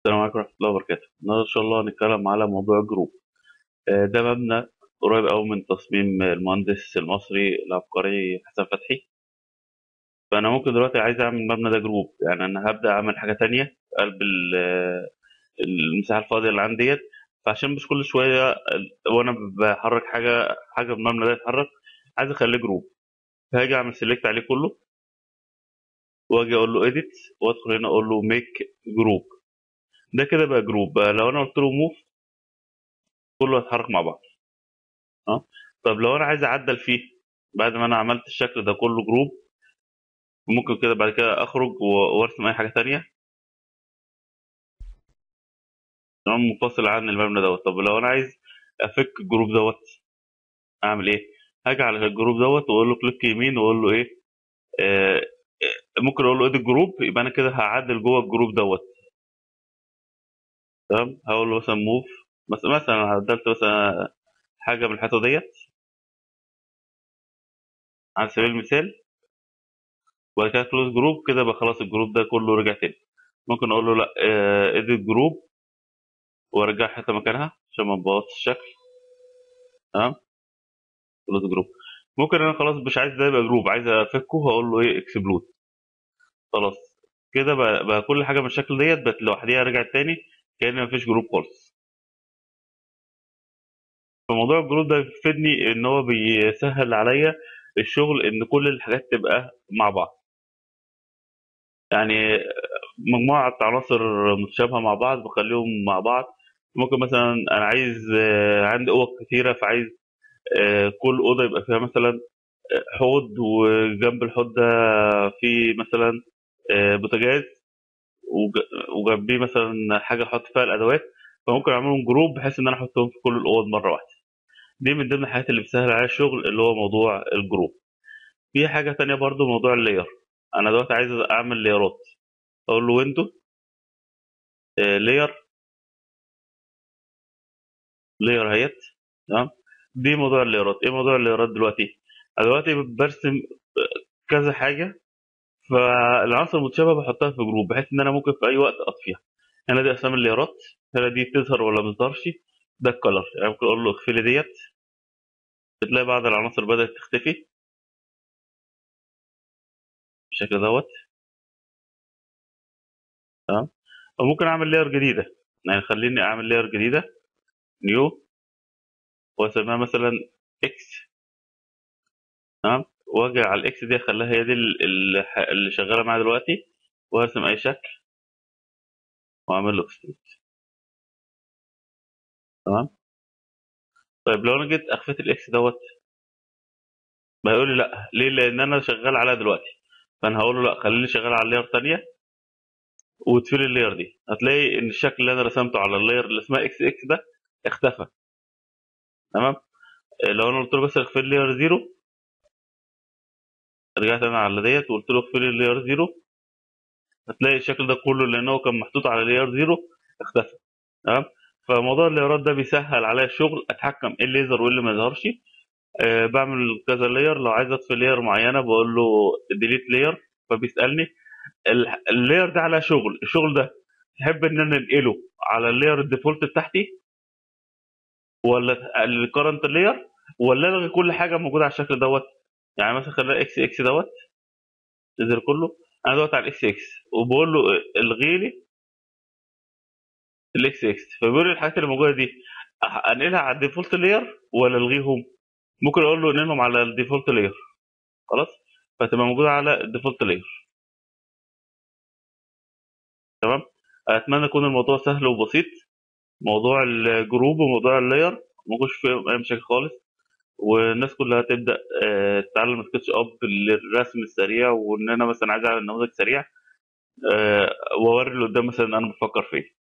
السلام عليكم ورحمة الله وبركاته النهاردة إن شاء الله هنتكلم على موضوع الجروب آه، ده مبنى قريب أوي من تصميم المهندس المصري العبقري حسن فتحي فأنا ممكن دلوقتي عايز أعمل المبنى ده جروب يعني أنا هبدأ أعمل حاجة تانية في قلب ال- آه، المساحة الفاضية اللي عندي ديت فعشان مش كل شوية ال- وأنا بحرك حاجة حاجة في المبنى ده يتحرك عايز أخليه جروب فهاجي أعمل سيلكت عليه كله وأجي أقول له إيديت وأدخل هنا أقول له ميك جروب ده كده بقى جروب بقى لو أنا قلت له موف كله هيتحرك مع بعض اه طب لو انا عايز اعدل فيه بعد ما انا عملت الشكل ده كله جروب ممكن كده بعد كده اخرج و- وارسم اي حاجه تانية تمام منفصل عن المبنى دوت طب لو انا عايز افك الجروب دوت اعمل ايه هاجي على الجروب دوت واقول له كليك يمين واقول له ايه آه آه، ممكن اقول له ادي الجروب يبقى انا كده هعدل جوه الجروب دوت تمام هقول له مثلا موف مثلا مثلا عدلت مثلا حاجه من الحته ديت على سبيل المثال وبعد كده كلوز جروب كده بقى خلاص الجروب ده كله رجع تاني ممكن اقول له لا ادي الجروب وارجع حته مكانها عشان ما نبوظش الشكل تمام كلوز جروب ممكن انا خلاص مش عايز ده يبقى جروب عايز افكه هقول له ايه اكسبلود خلاص كده بقى, بقى كل حاجه من الشكل ديت بقت لوحديها رجعت تاني كأن مفيش جروب خالص فموضوع الجروب ده بيفيدني ان هو بيسهل عليا الشغل ان كل الحاجات تبقى مع بعض يعني مجموعة عناصر متشابهة مع بعض بخليهم مع بعض ممكن مثلا أنا عايز آه، عندي أوض كتيرة فعايز آه، كل أوضة يبقى فيها مثلا آه، حوض وجنب الحوض ده في مثلا آه، بوتاجاز وج- وجنبيه مثلا حاجة أحط فيها الأدوات فممكن أعملهم جروب بحيث إن أنا أحطهم في كل الأوض مرة واحدة دي من ضمن الحاجات اللي بتسهل عليا الشغل اللي هو موضوع الجروب في حاجة تانية برضو موضوع اللاير أنا دلوقتي عايز أعمل لايرات أقول له ويندو لاير لاير اهيت تمام دي موضوع اللايرات ايه موضوع اللايرات دلوقتي انا دلوقتي برسم كذا حاجه فالعناصر المتشابهه بحطها في جروب بحيث ان انا ممكن في اي وقت اطفيها هنا دي اسامي اللايرات هنا دي تظهر ولا ما تظهرش ده الكلر يعني ممكن اقول له اخفي لي ديت بتلاقي بعض العناصر بدات تختفي بالشكل دوت تمام او ممكن اعمل لاير جديده يعني خليني اعمل لاير جديده نيو واسميها مثلا اكس تمام واجي على الاكس دي اخليها هي دي ال- ال- اللي شغاله معايا دلوقتي وارسم اي شكل واعمل له اكسترود تمام طيب لو انا جيت اخفيت الاكس دوت هيقول لي لا ليه لان انا شغال عليها دلوقتي فانا هقول له لا خليني شغال على اللاير تانية وتفيل اللاير دي هتلاقي ان الشكل اللي انا رسمته على اللاير اللي اسمها اكس اكس ده اختفى تمام لو انا قلت له بس اخفي لي لاير زيرو رجعت انا على ديت وقلت له اخفي لي لاير زيرو هتلاقي الشكل ده كله لان هو كان محطوط على لاير زيرو اختفى تمام فموضوع اللايرات ده بيسهل عليا الشغل اتحكم ايه اللي يظهر وايه اللي ما يظهرش أه بعمل كذا لاير لو عايز اطفي لاير معينه بقول له ديليت لاير فبيسالني ال- اللاير ده على شغل الشغل ده تحب ان انا انقله على اللاير الديفولت بتاعتي ولا الكرنت لاير ولا الغي كل حاجه موجوده على الشكل دوت يعني مثلا خليها اكس اكس دوت يظهر كله انا دوت على الاكس اكس وبقول له الغي لي الاكس اكس فبيقول لي الحاجات اللي موجوده دي أح- انقلها على الديفولت لاير ولا الغيهم ممكن اقول له انقلهم على الديفولت لاير خلاص فتبقى موجوده على الديفولت لاير تمام اتمنى يكون الموضوع سهل وبسيط موضوع الجروب وموضوع اللاير ما يكونش فيه اي مشاكل خالص والناس كلها تبدا آه، تتعلم سكتش اب للرسم السريع وان انا مثلا عايز اعمل نموذج سريع آه، واوري اللي قدام مثلا انا بفكر فيه